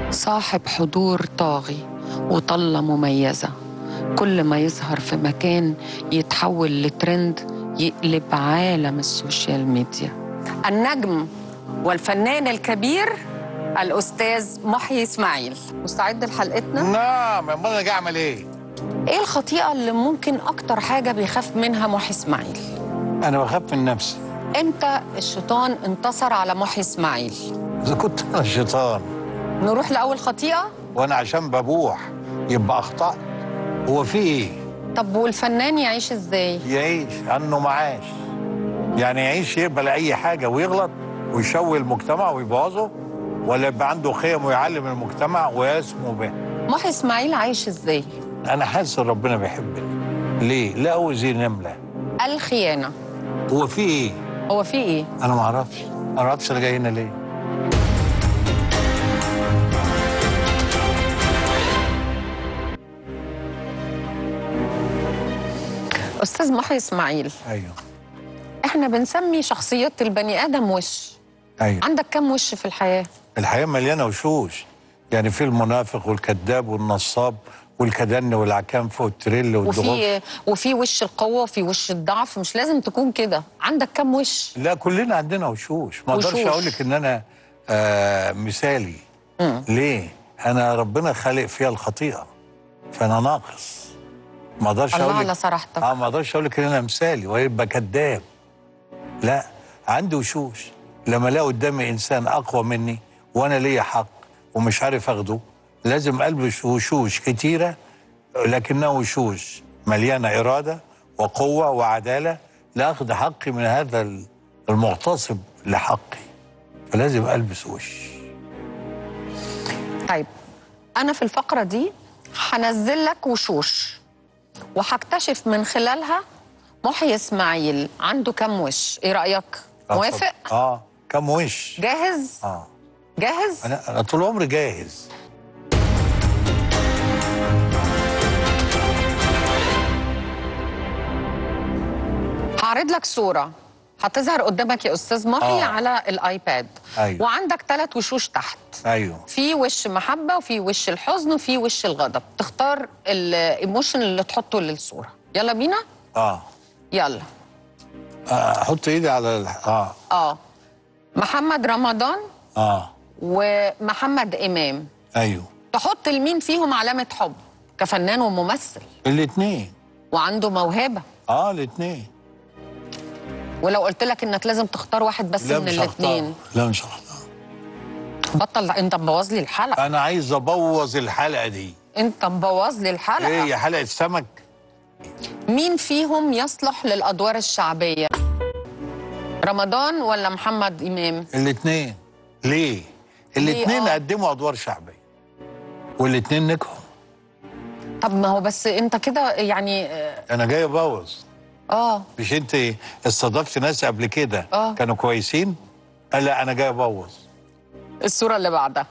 صاحب حضور طاغي وطلة مميزة كل ما يظهر في مكان يتحول لترند يقلب عالم السوشيال ميديا النجم والفنان الكبير الأستاذ محيي إسماعيل مستعد لحلقتنا؟ نعم امال انا جاي اعمل ايه؟ إيه الخطيئة اللي ممكن أكتر حاجة بيخاف منها محيي إسماعيل؟ انا بخاف من نفسي إمتى الشيطان انتصر على محيي إسماعيل؟ اذا كنت انا الشيطان نروح لأول خطيئة؟ وانا عشان ببوح يبقى اخطات هو في ايه؟ طب والفنان يعيش إزاي؟ يعيش عنه معاش يعني يعيش يقبل اي حاجه ويغلط ويشوه المجتمع ويبوظه ولا يبقى عنده خيم ويعلم المجتمع ويسمو به محيي إسماعيل عايش إزاي؟ انا حاسس ان ربنا بيحبني ليه؟ لا هو زي نمله الخيانة هو في ايه؟ هو في إيه؟ انا ما اعرفش انا ما اعرفش انا جاي هنا ليه أستاذ محيي إسماعيل ايوه إحنا بنسمي شخصية البني آدم وش ايوه عندك كم وش في الحياة؟ الحياة مليانة وشوش يعني في المنافق والكذاب والنصاب والكدن والعكانف والتريل والضغط وفي وفي وش القوة وفي وش الضعف مش لازم تكون كده عندك كم وش؟ لا كلنا عندنا وشوش ما اقدرش وشوش. اقول لك ان انا آه مثالي مم. ليه انا ربنا خالق فيها الخطيئه فانا ناقص ما اقدرش الله اقول على لك صراحتك اه ما اقدرش اقول لك ان انا مثالي ويبقى كذاب لا عندي وشوش لما الاقي قدامي انسان اقوى مني وانا ليا حق ومش عارف اخده لازم البس وشوش كتيره لكنها وشوش مليانه اراده وقوه وعداله لاخذ حقي من هذا المغتصب لحقي فلازم البس وش طيب أنا في الفقرة دي هنزل لك وشوش وهكتشف من خلالها محيي إسماعيل عنده كم وش؟ إيه رأيك؟ موافق؟ اه كم وش جاهز؟ اه جاهز؟ انا انا طول عمري جاهز هعرض لك صورة هتظهر قدامك يا أستاذ محيي آه. على الآيباد أيوة. وعندك ثلاث وشوش تحت ايوه في وش محبة وفي وش الحزن وفي وش الغضب تختار الايموشن اللي تحطه للصورة يلا بينا اه يلا آه، احط ايدي على ال... اه اه محمد رمضان اه ومحمد إمام ايوه تحط لمين فيهم علامة حب كفنان وممثل الاثنين وعنده موهبة اه الاثنين ولو قلت لك انك لازم تختار واحد بس لا من مش هختار الاثنين لا مش هختار بطل انت مبوظ لي الحلقة انا عايز ابوظ الحلقه دي انت مبوظ لي الحلقة ايه يا حلقه سمك مين فيهم يصلح للأدوار الشعبية؟ رمضان ولا محمد إمام؟ الاثنين ليه الاثنين آه؟ قدموا ادوار شعبيه والاثنين نجحوا طب ما هو بس أنت كده يعني آه، انا جاي ابوظ آه مش انت استضفت ناس قبل كده آه. كانوا كويسين قال لا انا جاي ابوظ الصورة اللي بعدها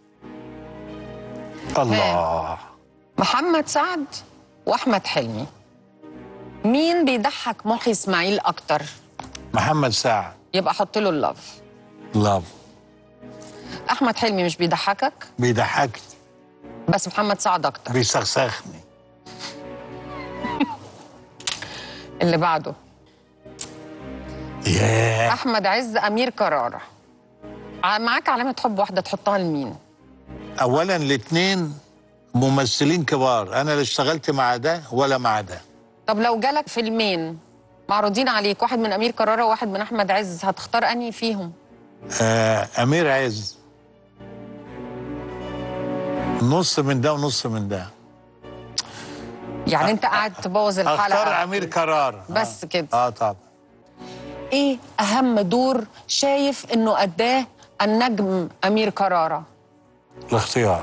الله محمد سعد وأحمد حلمي مين بيضحك محي إسماعيل أكتر؟ محمد سعد يبقى حط له اللاف لاف أحمد حلمي مش بيضحكك بيضحكني بس محمد سعد أكتر بيسخسخني اللي بعده ياه أحمد عز أمير كرارة ع- معاك علامة حب واحدة تحطها لمين؟ اولا الاثنين ممثلين كبار انا لا اشتغلت مع ده ولا مع ده طب لو جالك فيلمين معروضين عليك واحد من امير كرارة وواحد من احمد عز هتختار انهي فيهم آه امير عز نص من ده ونص من ده يعني انت قاعد تبوظ الحلقه اختار امير كرار بس آه. كده. اه طبعا ايه اهم دور شايف انه اداه النجم امير كرارة الاختيار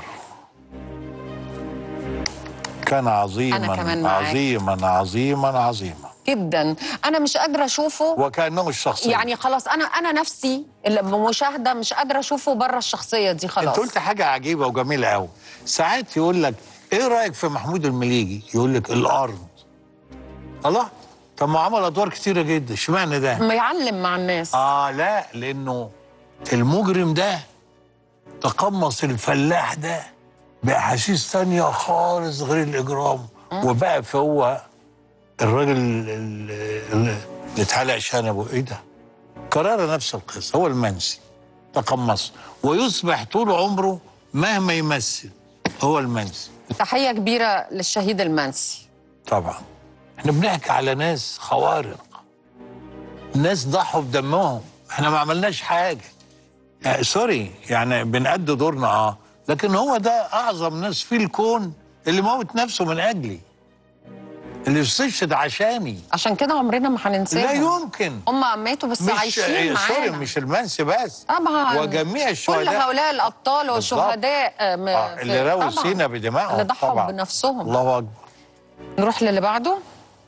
كان عظيما أنا كمان معاك. عظيما عظيما عظيما جدا انا مش قادره اشوفه وكانه الشخصيه يعني خلاص انا انا نفسي اللي بمشاهده مش قادره اشوفه بره الشخصيه دي خلاص انت قلت حاجه عجيبه وجميله قوي ساعات يقول لك ايه رايك في محمود المليجي يقول لك الارض الله طب ما عمل ادوار كتيره جدا اشمعنى ده ما يعلم مع الناس اه لا لانه المجرم ده تقمص الفلاح ده باحاسيس تانية خالص غير الاجرام وبقى فهو الراجل ال- ال- اللي اتحلق شنبه ايه ده؟ كرر نفس القصه هو المنسي تقمص ويصبح طول عمره مهما يمثل هو المنسي تحيه كبيره للشهيد المنسي طبعا احنا بنحكي على ناس خوارق ناس ضحوا بدمهم احنا ما عملناش حاجه آه سوري يعني بنأدي دورنا اه لكن هو ده اعظم ناس في الكون اللي موت نفسه من اجلي اللي استشهد عشاني عشان كده عمرنا ما هننساهم لا يمكن هم ماتوا بس مش عايشين آه، سوري معانا مش المنسي بس طبعا وجميع كل الشهداء هؤلاء الابطال والشهداء آه، م- آه في- اللي راوا طبعاً. سينا بدمائهم اللي ضحوا طبعا بنفسهم الله اكبر نروح للي بعده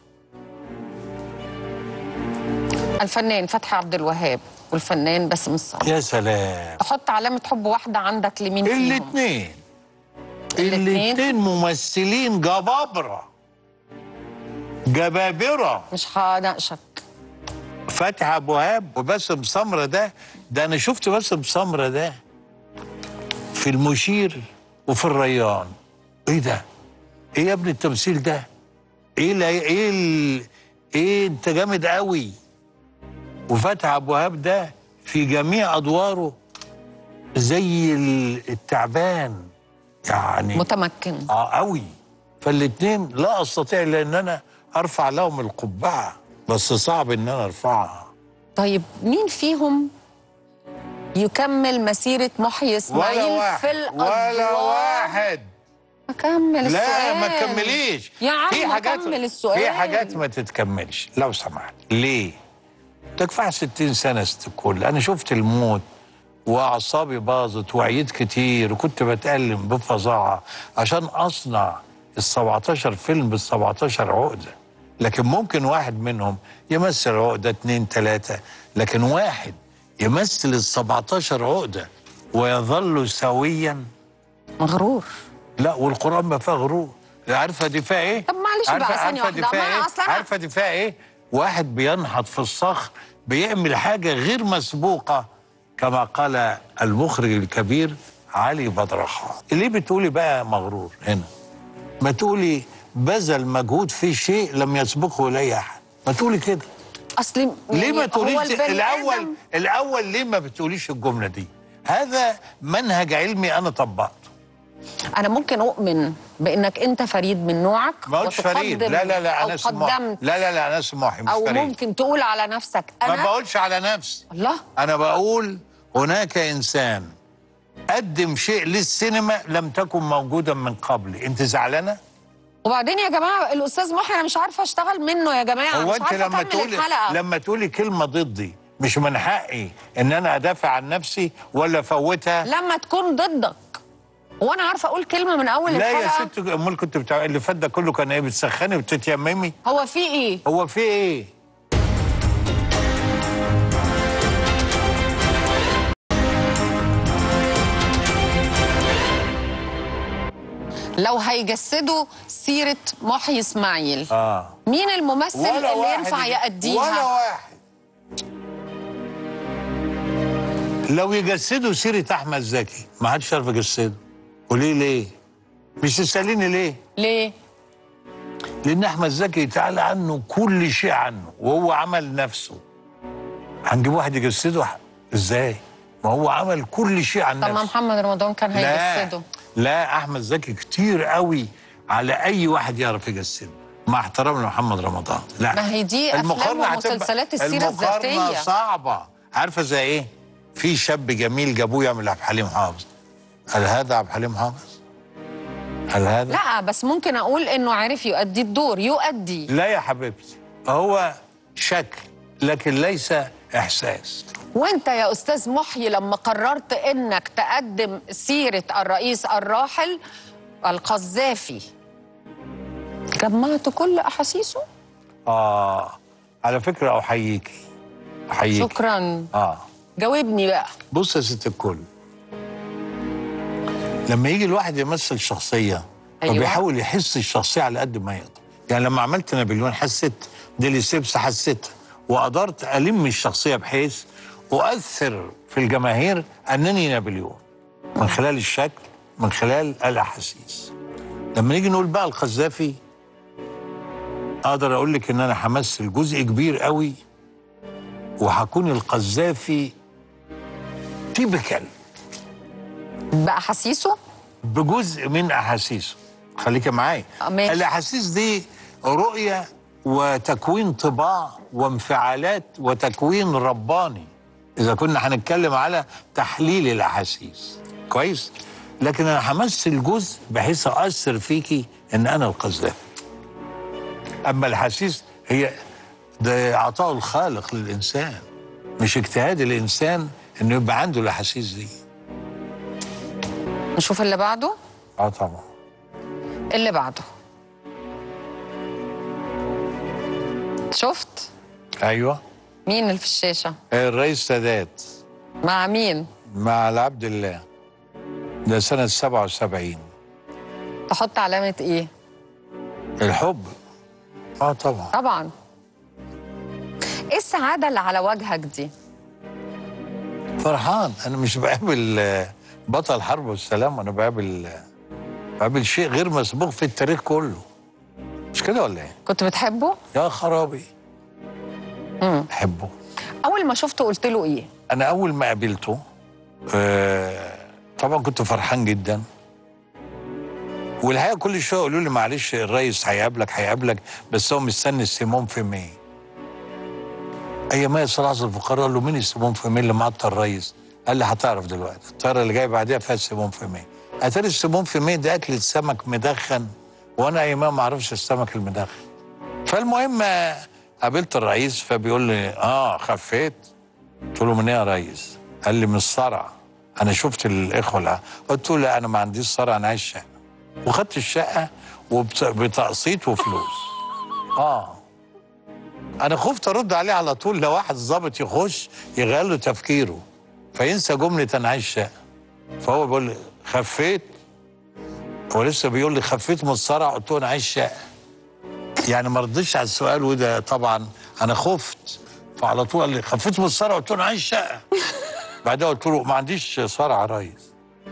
الفنان فتحي عبد الوهاب والفنان باسم الصاوي يا سلام تحط علامة حب واحدة عندك لمين فيهم؟ الاثنين الاتنين؟ الاثنين ممثلين جبابرة جبابرة مش هناقشك فتحي ابو وهاب وباسم سمرة ده ده انا شفت باسم سمرة ده في المشير وفي الريان ايه ده؟ ايه يا ابني التمثيل ده؟ ايه لا ايه ال... ايه انت جامد قوي وفتحي ابو وهاب ده في جميع ادواره زي ال- التعبان يعني متمكن اه قوي فالاتنين لا استطيع الا ان انا ارفع لهم القبعه بس صعب ان انا ارفعها طيب مين فيهم يكمل مسيرة محيي ولا اسماعيل في واحد الأدوار ولا واحد أكمل السؤال لا ما تكمليش يا عم في حاجات أكمل السؤال في حاجات ما تتكملش لو سمحت ليه؟ تكفع 60 سنه ست الكل انا شفت الموت واعصابي باظت وعيت كتير وكنت بتألم بفظاعه عشان اصنع ال 17 فيلم بال 17 عقده لكن ممكن واحد منهم يمثل عقده اتنين تلاته لكن واحد يمثل ال 17 عقده ويظل سويا مغرور لا والقران ما فيها غرور عارفه دي فيها ايه طب معلش عارفة- بقى ثانية عارفة دي واحدة. فيها ما ايه أصل أنا- عارفه دي فيها ايه واحد بينحت في الصخر بيعمل حاجه غير مسبوقه كما قال المخرج الكبير علي بدرخان ليه بتقولي بقى مغرور هنا ما تقولي بذل مجهود في شيء لم يسبقه اليه احد ما تقولي كده أصل ليه ما هو تقوليش البني الاول آدم الاول ليه ما بتقوليش الجمله دي هذا منهج علمي انا طبقته أنا ممكن أؤمن بأنك أنت فريد من نوعك ما قلتش وتقدم فريد لا لا لا أو انا اسمه محي. قدمت لا لا لا انا اسمه محي مش أو فريد ممكن تقول على نفسك ما أنا بقولش على نفسي الله انا بقول هناك انسان قدم شيء للسينما لم تكن موجودا من قبل انت زعلانه وبعدين يا جماعة الأستاذ محي أنا مش عارفة أشتغل منه يا جماعة هو مش انت عارفة لما أكمل تقولي الحلقة لما تقولي كلمه ضدي مش من حقي ان انا ادافع عن نفسي ولا افوتها لما تكون ضدك وانا عارفه اقول كلمه من اول لا يا الحلقه ست امال كنت بتاع اللي فات ده كله كان ايه بتسخني وتتيممي هو في ايه هو في ايه لو هيجسدوا سيره محيي اسماعيل اه مين الممثل ولا اللي واحد ينفع يجي- يأديها ولا واحد لو يجسدوا سيرة أحمد زكي ما حدش عارف يجسده وليه ليه؟ مش تسأليني ليه؟ ليه لأن أحمد زكي يتعالى عنه كل شيء عنه وهو عمل نفسه هنجيب واحد يجسده إزاي؟ ما هو عمل كل شيء عن طب ما نفسه محمد رمضان كان لا هيجسده لا أحمد زكي كتير قوي على أي واحد يعرف يجسده مع احترامي لمحمد رمضان لا ما هي دي أفلام المقارنة هتبقى- ومسلسلات السيرة المقارنة الذاتية. صعبة عارفة زي ايه؟ في شاب جميل جابوه يعمل عبد الحليم حافظ هل هذا عبد الحليم حافظ؟ هل هذا؟ لا بس ممكن اقول انه عارف يؤدي الدور يؤدي لا يا حبيبتي هو شكل لكن ليس احساس وانت يا استاذ محيي لما قررت انك تقدم سيره الرئيس الراحل القذافي جمعت كل احاسيسه اه على فكرة احييكي احييكي شكرا اه جاوبني بقى بص يا ست الكل لما يجي الواحد يمثل شخصية أيوة. فبيحاول يحس الشخصية على قد ما يقدر يعني لما عملت نابليون حسيت ديلي سيبس حسيتها وقدرت ألم الشخصية بحيث أؤثر في الجماهير أنني نابليون من خلال الشكل من خلال الاحاسيس لما نيجي نقول بقى القذافي اقدر اقول لك ان انا همثل جزء كبير قوي وهكون القذافي تيبيكال باحاسيسه بجزء من احاسيسه خليك معايا آه، ماشي. الاحاسيس دي رؤيه وتكوين طباع وانفعالات وتكوين رباني اذا كنا هنتكلم على تحليل الاحاسيس كويس لكن انا همثل جزء بحيث اثر فيكي ان انا القذافي اما الاحاسيس هي ده عطاء الخالق للانسان مش اجتهاد الانسان انه يبقى عنده الاحاسيس دي نشوف اللي بعده اه طبعا اللي بعده شفت ايوه مين اللي في الشاشه الرئيس سادات مع مين مع العبد الله ده سنة 77 تحط علامه ايه الحب اه طبعا طبعا ايه السعاده اللي على وجهك دي فرحان انا مش بقابل آه، بطل حرب والسلام انا بقابل آه، بقابل شيء غير مسبوق في التاريخ كله مش كده ولا ايه؟ كنت بتحبه يا خرابي مم. احبه اول ما شفته قلت له ايه انا اول ما قابلته آه طبعا كنت فرحان جدا والحقيقه كل شويه يقولوا لي معلش الرئيس هيقابلك هيقابلك بس هو مستني السيمون في مي ايامها صلاح الفقراء قال له مين السيمون في مي اللي معطل الرئيس قال لي هتعرف دلوقتي الطياره اللي جايه بعديها فيها السيمون في مي اتاري السيمون في مي ده اكله سمك مدخن وانا ايامها ما اعرفش السمك المدخن فالمهم آه، قابلت الرئيس فبيقول لي اه خفيت قلت له من ايه يا ريس؟ قال لي من الصرع انا شفت الاخوه الع- قلت له لا انا ما عنديش صرع انا عايز شقه وخدت الشقه وبتقسيط وفلوس اه انا خفت ارد عليه على طول لو واحد ظابط يخش يغير له تفكيره فينسى جمله انا عايز شقه فهو بيقول لي خفيت هو لسه بيقول لي خفيت من الصرع قلت له انا عايز شقه يعني ما رضيتش على السؤال وده طبعا انا خفت فعلى طول قال لي خفيت من الصرع قلت له انا عايز شقه بعدها قلت له ما عنديش صرع يا ريس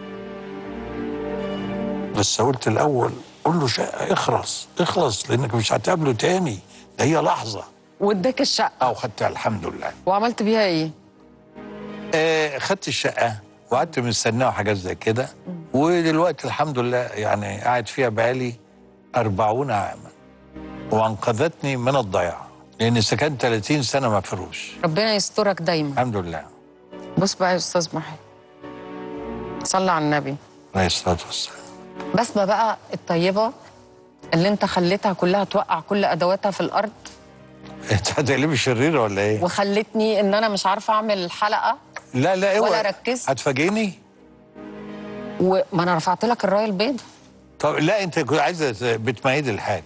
بس قلت الاول قول له شقه اخلص اخلص لانك مش هتقابله تاني ده هي لحظه واداك الشقه اه وخدتها الحمد لله وعملت بيها ايه آه خدت الشقه وقعدت مستناه وحاجات زي كده ودلوقتي الحمد لله يعني قاعد فيها بقالي أربعون عاما وانقذتني من الضياع لان سكنت 30 سنه مفروش ربنا يسترك دايما الحمد لله بص بقى يا استاذ محي صلى على النبي عليه الصلاه والسلام بسمة بقى الطيبة اللي انت خليتها كلها توقع كل ادواتها في الارض انت هتقلبي شريره ولا ايه؟ وخلتني ان انا مش عارفه اعمل الحلقه لا لا اوعى ولا ركزت. هتفاجئني؟ وما انا رفعت لك الرايه البيضاء طب لا انت كنت عايزه بتميدي الحاجه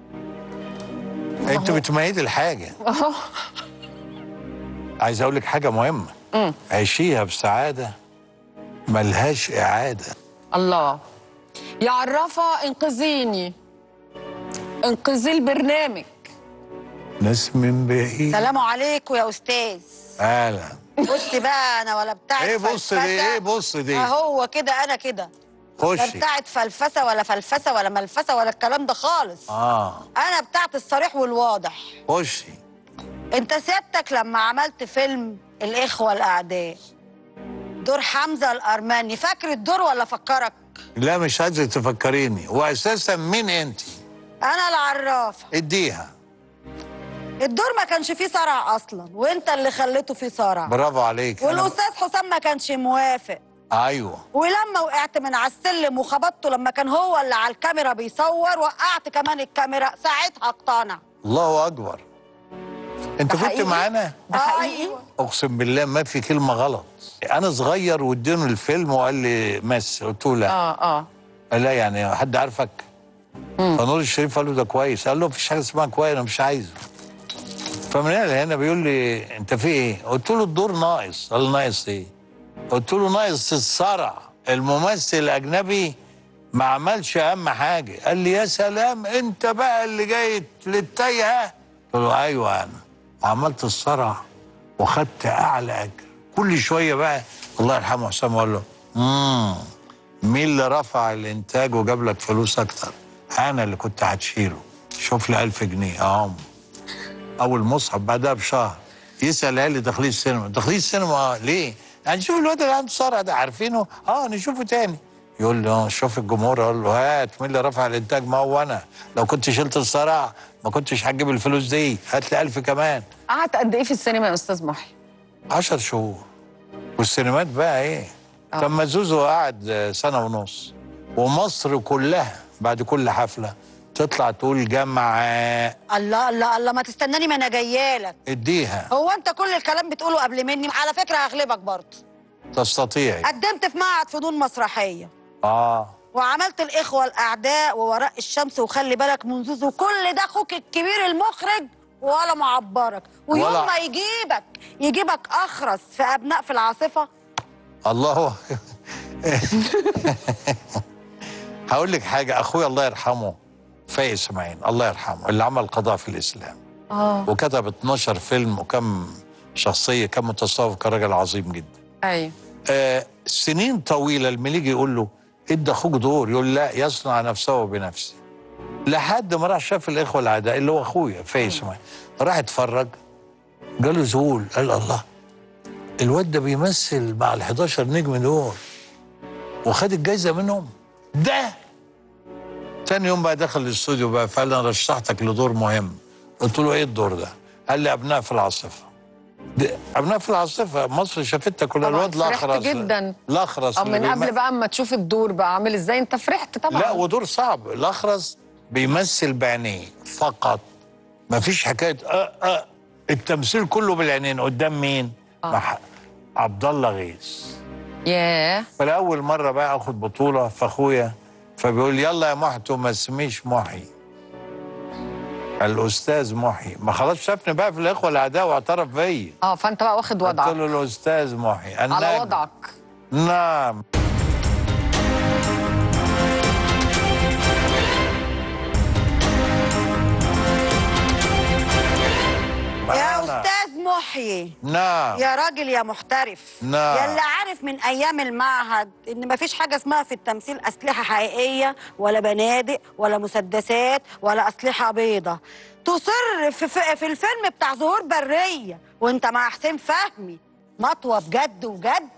انت هو- بتميدي الحاجه اهو عايز اقول لك حاجه مهمه مم. عيشيها بسعاده ملهاش اعاده الله يا عرافه انقذيني انقذي البرنامج ناس من بعيد سلام عليكم يا استاذ اهلا بص بقى انا ولا بتاعت ايه بص دي فلفسة. ايه بص دي اهو كده انا كده لا خشي بتاعت فلفسه ولا فلفسه ولا ملفسه ولا الكلام ده خالص اه انا بتاعت الصريح والواضح خشي انت سيادتك لما عملت فيلم الاخوه الاعداء دور حمزه الارماني فاكر الدور ولا فكرك لا مش عايزك تفكريني واساسا مين انت انا العرافه اديها الدور ما كانش فيه صرع اصلا وانت اللي خليته فيه صرع برافو عليك أنا- والاستاذ حسام ما كانش موافق ايوه ولما وقعت من على السلم وخبطته لما كان هو اللي على الكاميرا بيصور وقعت كمان الكاميرا ساعتها اقتنع الله اكبر انت ده كنت حقيقي؟ معانا ده حقيقي أيوة. اقسم بالله ما في كلمه غلط انا صغير واديني الفيلم وقال لي مثل قلت له لا اه اه قال لا يعني حد عارفك فنور الشريف قال له ده كويس قال له مفيش حاجه اسمها كويس انا مش عايزه فمن هنا لهنا بيقول لي انت في ايه؟ قلت له الدور ناقص قال ناقص ايه؟ قلت له ناقص الصرع الممثل الاجنبي ما عملش اهم حاجه قال لي يا سلام انت بقى اللي جاي للتايهه قلت له ايوه انا عملت الصرع وخدت اعلى اجر كل شويه بقى الله يرحمه حسام قال له امم مين اللي رفع الانتاج وجاب لك فلوس اكتر انا اللي كنت هتشيله شوف لي 1000 جنيه اهم اول مصحف بعدها بشهر يسال اهلي داخلين السينما داخلين السينما آه، ليه هنشوف الواد اللي عنده صرع ده عارفينه اه نشوفه تاني يقول لي اه شوف الجمهور اقول له هات مين اللي رفع الانتاج ما هو انا لو كنت شلت الصرع ما كنتش هتجيب الفلوس دي هات لي 1000 كمان قعدت قد ايه في السينما يا استاذ محي 10 شهور والسينمات بقى ايه آه. كان مزوزو قعد آه، سنه ونص ومصر كلها بعد كل حفله تطلع تقول جمع الله الله الله ما تستناني ما انا جايالك اديها هو انت كل الكلام بتقوله قبل مني على فكره هغلبك برضه تستطيعي قدمت في معهد فنون مسرحيه اه وعملت الاخوه الاعداء ووراء الشمس وخلي بالك من زوزو وكل ده اخوك الكبير المخرج ولا معبرك ويوم ولا- ما يجيبك يجيبك اخرس في ابناء في العاصفه الله هقول لك حاجه اخويا الله يرحمه فايق اسماعيل الله يرحمه اللي عمل قضاء في الاسلام اه وكتب 12 فيلم وكم شخصيه كان متصوف كراجل عظيم جدا ايوه آه سنين طويله المليجي يقول له ادى اخوك دور يقول لا يصنع نفسه بنفسه لحد ما راح شاف الاخوه الاعداء اللي هو اخويا فايز اسماعيل راح اتفرج جاله ذهول قال الله الواد ده بيمثل مع ال 11 نجم دول وخد الجايزه منهم ده تاني يوم بقى دخل الاستوديو بقى فقال انا رشحتك لدور مهم قلت له ايه الدور ده؟ قال لي ابناء في العاصفه ده ابناء في العاصفه مصر شافتها كلها طبعاً الواد فرحت الاخرس جدا. الاخرس اه اللي من قبل بيم- بقى اما تشوف الدور بقى عامل ازاي انت فرحت طبعا لا ودور صعب الاخرس بيمثل بعينيه فقط ما فيش حكايه أه أه التمثيل كله بالعينين قدام مين؟ آه. مع عبد الله غيث ياه فلاول مره بقى اخد بطوله فاخويا فبيقول لي يلا يا محتو ما اسميش محي الاستاذ محي ما خلاص شافني بقى في الاخوه الاعداء واعترف بيا اه فانت بقى واخد قلت وضعك له الاستاذ محي على النجم. وضعك نعم يا معانا. استاذ محيي نعم يا راجل يا محترف نعم. يا اللي عارف من ايام المعهد ان مفيش حاجه اسمها في التمثيل اسلحه حقيقيه ولا بنادق ولا مسدسات ولا اسلحه بيضه تصر في, في, في الفيلم بتاع ظهور بريه وانت مع حسين فهمي مطوه بجد وجد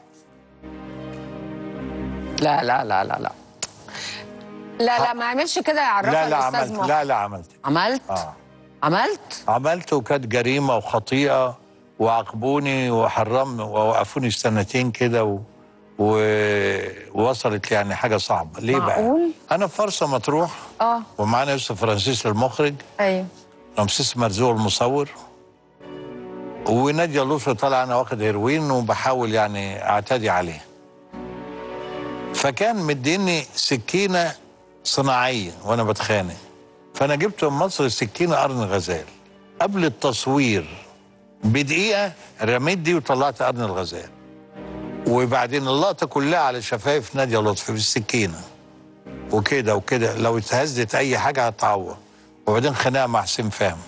لا لا لا لا لا لا لا ما عملش كده يعرفها لا لا الاستاذ عملت محي لا لا عملت عملت اه عملت عملت وكانت جريمه وخطيئه وعاقبوني وحرمني ووقفوني سنتين كده و... و... ووصلت يعني حاجه صعبه ليه معقول؟ بقى؟ انا في فرصه مطروح اه ومعانا يوسف فرانسيس المخرج ايوه رمسيس مرزوق المصور وناديه لطفي طالع انا واخد هيروين وبحاول يعني اعتدي عليه فكان مديني سكينه صناعيه وانا بتخانق فانا جبت من مصر سكينه قرن غزال قبل التصوير بدقيقه رميت دي وطلعت قرن الغزال وبعدين اللقطه كلها على شفايف ناديه لطفي بالسكينه وكده وكده لو اتهزت اي حاجه هتعور وبعدين خناقه مع حسين فهمي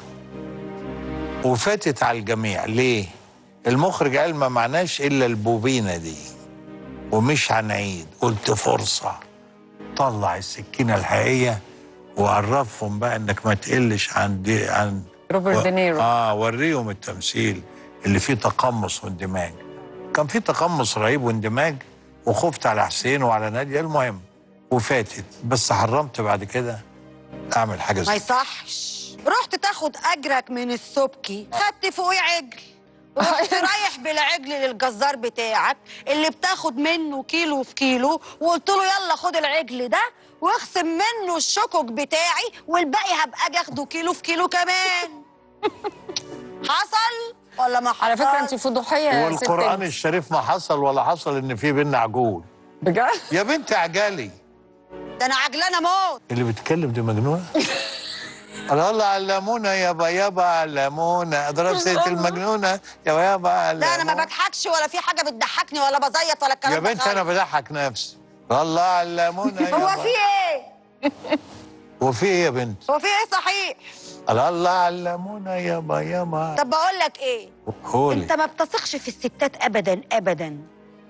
وفاتت على الجميع ليه؟ المخرج قال ما معناش الا البوبينه دي ومش هنعيد قلت فرصه طلع السكينه الحقيقيه وعرفهم بقى انك ما تقلش عن دي عن روبرت دينيرو. اه وريهم التمثيل اللي فيه تقمص واندماج كان فيه تقمص رهيب واندماج وخفت على حسين وعلى ناديه المهم وفاتت بس حرمت بعد كده اعمل حاجه ما زي يصحش رحت تاخد اجرك من السبكي خدت فوقيه عجل ورحت رايح بالعجل للجزار بتاعك اللي بتاخد منه كيلو في كيلو وقلت له يلا خد العجل ده واخصم منه الشكك بتاعي والباقي هبقى اجي اخده كيلو في كيلو كمان حصل ولا ما حصل على فكره انت فضوحيه يا ست والقران انت. الشريف ما حصل ولا حصل ان في بينا عجول بجد يا بنت عجالي ده انا عجلانه موت اللي بتتكلم دي مجنونه الله الله علمونا يابا يابا علمونا اضرب سيره المجنونه يابا يابا علمونا لا انا ما بضحكش ولا في حاجه بتضحكني ولا بزيط ولا الكلام يا ده بنت خالص. انا بضحك نفسي الله علمونا هو يابا في ايه وفي ايه يا بنت هو في ايه صحيح الله الله علمونا يابا يابا طب بقول لك ايه قولي انت ما بتثقش في الستات ابدا ابدا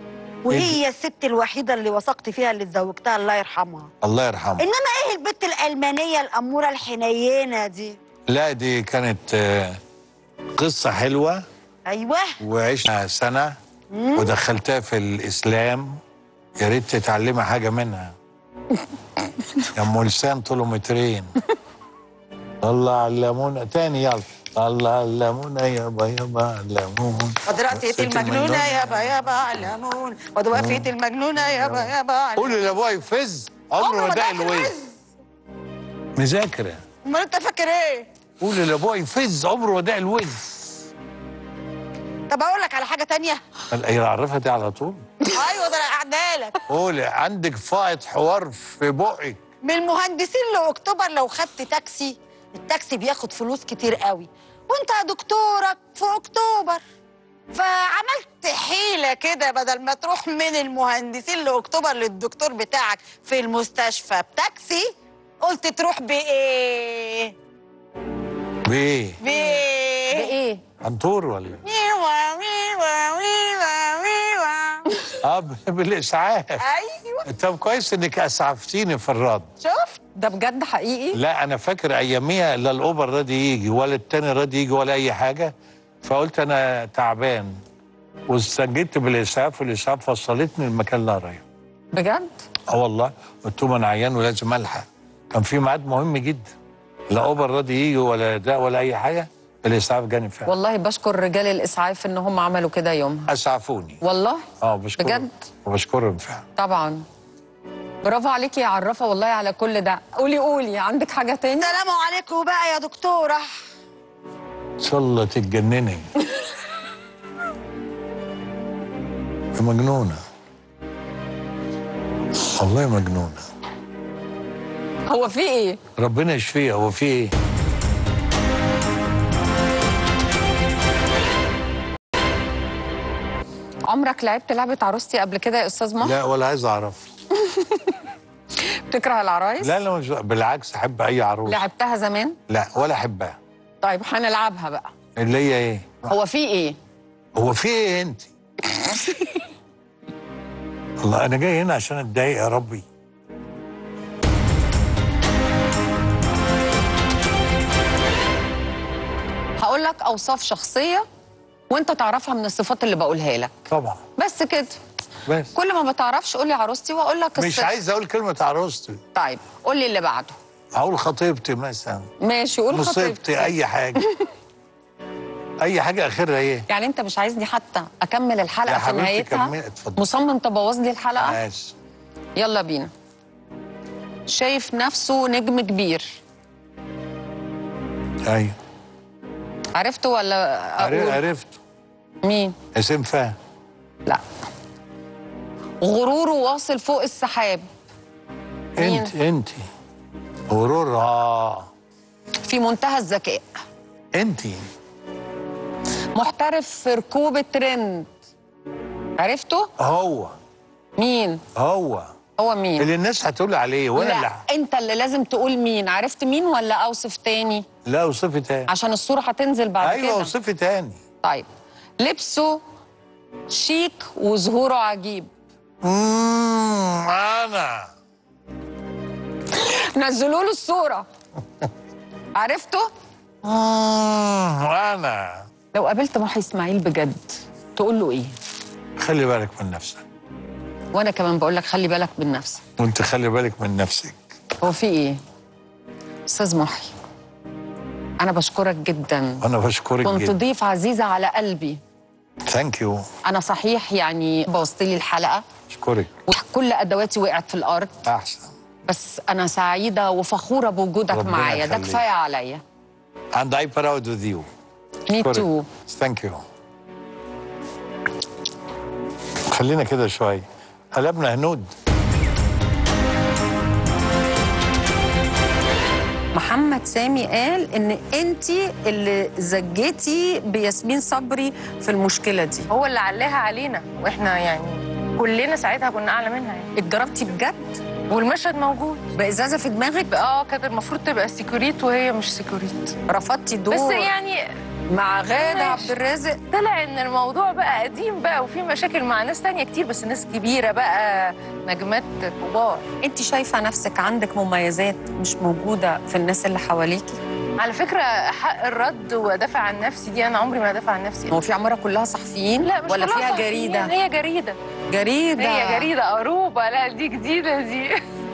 وهي الست الوحيده اللي وثقت فيها اللي اتزوجتها الله يرحمها الله يرحمه انما ايه البت الالمانيه الاموره الحنينه دي لا دي كانت آه، قصة حلوة ايوه وعشنا سنة ودخلتها في الإسلام يا ريت تتعلمي حاجة منها يا أم لسان طوله مترين الله علمونا تاني يلا الله علمونا يابا يابا علمونا قد رأسية المجنونة يابا يابا علمون قد وقفية المجنونة يابا يابا علمون قولي لأبوها يفز عمره عمره ما ما داق داق الوز الوز. مذاكرة امال انت فاكر ايه؟ قولي لأبوها يفز عمره ما داق الوز طب اقول لك على حاجة تانية هي عرفها دي على طول ايوه ده انا قاعده لك قولي عندك فائض حوار في بقك من المهندسين لاكتوبر لو خدت تاكسي التاكسي بياخد فلوس كتير قوي وانت يا دكتورك في اكتوبر فعملت حيلة كده بدل ما تروح من المهندسين لأكتوبر للدكتور بتاعك في المستشفى بتاكسي قلت تروح بإيه؟ بإيه؟ بإيه؟ بايه عنطور ولا ميوا ميوا ميوا ميوا اه ب- بالاسعاف أيوه طب كويس انك اسعفتيني في الرد شفت؟ ده بجد حقيقي لا انا فاكر اياميها لا الاوبر راضي يجي ولا التاني راضي يجي ولا اي حاجه فقلت انا تعبان واستنجدت بالاسعاف والاسعاف وصلتني المكان اللي أنا رايحه بجد اه والله قلت لهم انا عيان ولازم الحق كان في ميعاد مهم جدا لا اوبر راضي يجي ولا ده ولا اي حاجه الاسعاف جاني فعلا والله بشكر رجال الاسعاف ان هم عملوا كده يومها اسعفوني والله اه بشكرهم بجد؟ وبشكرهم فعلا طبعا برافو عليكي يا عرفه والله على كل ده قولي قولي عندك حاجه تاني السلام عليكم بقى يا دكتورة ان شاء الله تتجنني يا مجنونه والله مجنونه هو في ايه ربنا يشفيها هو في ايه عمرك لعبت لعبه عروستي قبل كده يا استاذ محمد لا ولا عايز اعرف بتكره العرايس لا لا مش بالعكس احب اي عروس لعبتها زمان لا ولا احبها طيب هنلعبها بقى اللي هي ايه هو في ايه هو في ايه انت الله انا جاي هنا عشان اتضايق يا ربي هقول لك اوصاف شخصيه وانت تعرفها من الصفات اللي بقولها لك طبعا بس كده بس كل ما بتعرفش قول لي عروستي واقول لك مش الصفة. عايز اقول كلمه عروستي طيب قول لي اللي بعده هقول خطيبتي مثلا ماشي قول مصيبتي خطيبتي اي حاجه اي حاجه اخرها ايه يعني انت مش عايزني حتى اكمل الحلقه يا في حبيبتي نهايتها كملي، اتفضلي. مصمم تبوظ لي الحلقه ماشي يلا بينا شايف نفسه نجم كبير ايوه عرفته ولا عرف- اقول عرفت مين اسم فاهم لا غروره واصل فوق السحاب مين؟ انت انت غرور اه في منتهى الذكاء انت محترف في ركوب الترند عرفته هو مين هو هو مين اللي الناس هتقول عليه وانا لا اللي انت اللي لازم تقول مين عرفت مين ولا اوصف تاني لا اوصفي تاني عشان الصوره هتنزل بعد ايوه كده اوصفي تاني طيب لبسه شيك وظهوره عجيب امم انا نزلوا له الصوره عرفته امم انا لو قابلت محي اسماعيل بجد تقول له ايه خلي بالك من نفسك وانا كمان بقول لك خلي بالك من نفسك وانت خلي بالك من نفسك هو في ايه استاذ محي انا بشكرك جدا انا بشكرك كنت جدا ضيف عزيزه على قلبي ثانك يو انا صحيح يعني بوظت لي الحلقه اشكرك وكل ادواتي وقعت في الارض احسن بس انا سعيده وفخوره بوجودك ربنا معايا ده يخليك. كفايه عليا and I proud with you مي أشكرك. تو ثانك يو خلينا كده شويه قلبنا هنود محمد سامي قال ان انت اللي زجيتي بياسمين صبري في المشكله دي هو اللي علاها علينا واحنا يعني كلنا ساعتها كنا اعلى منها يعني اتجربتي بجد والمشهد موجود بازازه في دماغك اه كانت المفروض تبقى سيكوريت وهي مش سيكوريت رفضتي الدور بس يعني مع غادة ماشي. عبد الرازق طلع ان الموضوع بقى قديم بقى وفي مشاكل مع ناس تانية كتير بس ناس كبيره بقى نجمات كبار انت شايفه نفسك عندك مميزات مش موجوده في الناس اللي حواليكي على فكره حق الرد وادافع عن نفسي دي انا عمري ما ادافع عن نفسي هو في عماره كلها صحفيين لا مش ولا كلها فيها صحفيين، جريده هي جريده جريده هي جريده قروبه لا دي جديده دي